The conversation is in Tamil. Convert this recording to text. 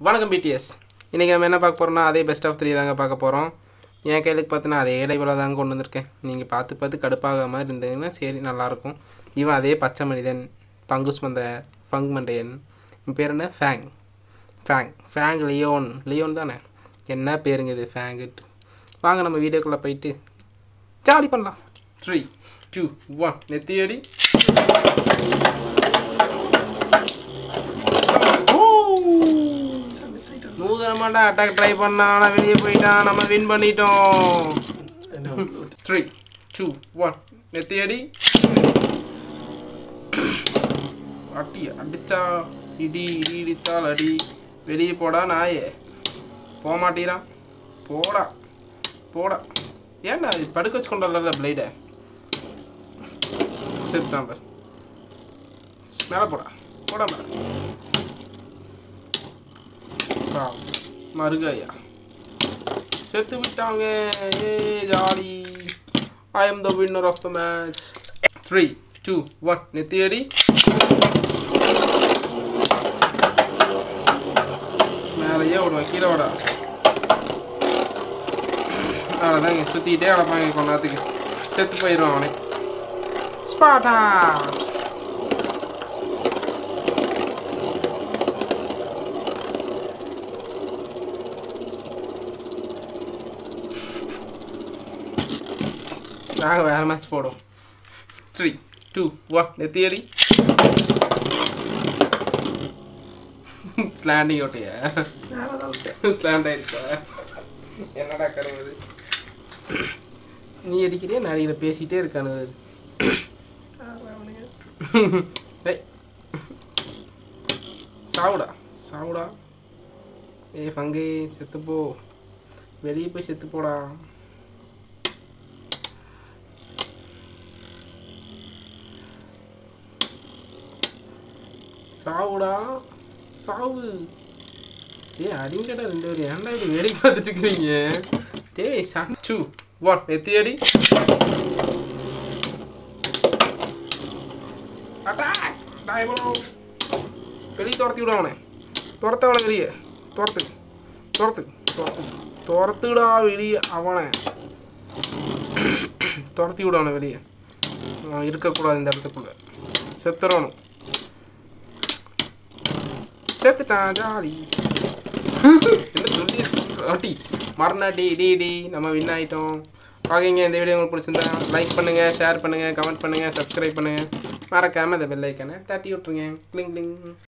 வணக்கம் பிடிஎஸ் இன்றைக்கி நம்ம என்ன பார்க்க போகிறோம்னா அதே பெஸ்ட் ஆஃப் த்ரீ தாங்க பார்க்க போகிறோம் என் கையிலுக்கு பார்த்தீங்கன்னா அதே லைவில் தாங்க கொண்டு வந்திருக்கேன் நீங்கள் பார்த்து பார்த்து கடுப்பாக மாதிரி இருந்தீங்கன்னா சரி நல்லாயிருக்கும் இவன் அதே பச்சை மனிதன் பங்குஸ் மந்த பங்கு மண்டையன் இவன் பேர் என்ன Fang Fang Fang Leon Leon தானே என்ன பேருங்க இது ஃபேங்குட்டு வாங்க நம்ம வீடியோக்குள்ளே போயிட்டு ஜாலி பண்ணலாம் த்ரீ டூ ஒன் நெத்தியடி நூதனமாண்டா அட்டாக் ட்ரை பண்ணா ஆனால் வெளியே போயிட்டான் நம்ம வின் பண்ணிட்டோம் த்ரீ டூ ஒன் நெத்தி அடி அடி அடிச்சா இடி இடி இடித்தால் அடி வெளியே போடா நாயே போக மாட்டீரான் போடா போடா ஏன்டா இது படுக்க வச்சு கொண்டு வரல பிளேடை செத்துட்டான் பார் மேலே போடா போடா மேலே பாவம். மருகையா செத்து விட்டாங்க ஏ jolly I am the winner of the match three two one நெத்தியடி மேலேயே விடுவேன் கீழே விடா அவ்வளோதான் இங்கே சுற்றிக்கிட்டே கிடப்பாங்க கொஞ்ச நேரத்துக்கு செத்து போயிடுவான் அவனே ஸ்பாட்டா நாங்கள் வேறு மேட்ச் போடுவோம் த்ரீ டூ ஒன் நெத்தியடி ஸ்லாண்டிங் ஓட்டியா ஸ்லாண்ட் ஆயிருச்சா என்னடா கருவுது நீ அடிக்கிறியா நான் அடிக்கிற பேசிகிட்டே இருக்கானு அது. ஏய் சாவுடா சாவுடா ஏய் ஃபங்கே செத்துப்போ வெளியே போய் செத்து போடா சாவுடா சாவு ஏய் அடிங்கடா ரெண்டு பேரும் ஏன்டா இப்படி வெறி பார்த்துட்டு இருக்கிறீங்க டேய் சன் டூ ஒன் எத்தி அடி அட்டாக் டைவரோ வெளியே துரத்தி விட அவனை துரத்த அவனை வெளியே துரத்து துரத்து துரத்து துரத்துடா வெளியே அவனை துரத்தி விட அவனை வெளியே அவன் இருக்கக்கூடாது இந்த இடத்துக்குள்ள செத்துறவனும் செத்துட்டான் ஜாலி என்ன சொல்லி ராட்டி மறுநாட்டி டி டி நம்ம வின் ஆகிட்டோம் ஓகேங்க இந்த வீடியோ உங்களுக்கு பிடிச்சிருந்தா லைக் பண்ணுங்கள் ஷேர் பண்ணுங்கள் கமெண்ட் பண்ணுங்கள் சப்ஸ்கிரைப் பண்ணுங்கள் மறக்காமல் அந்த பெல் ஐக்கனை தட்டி விட்ருங்க கிளிங் கிளிங்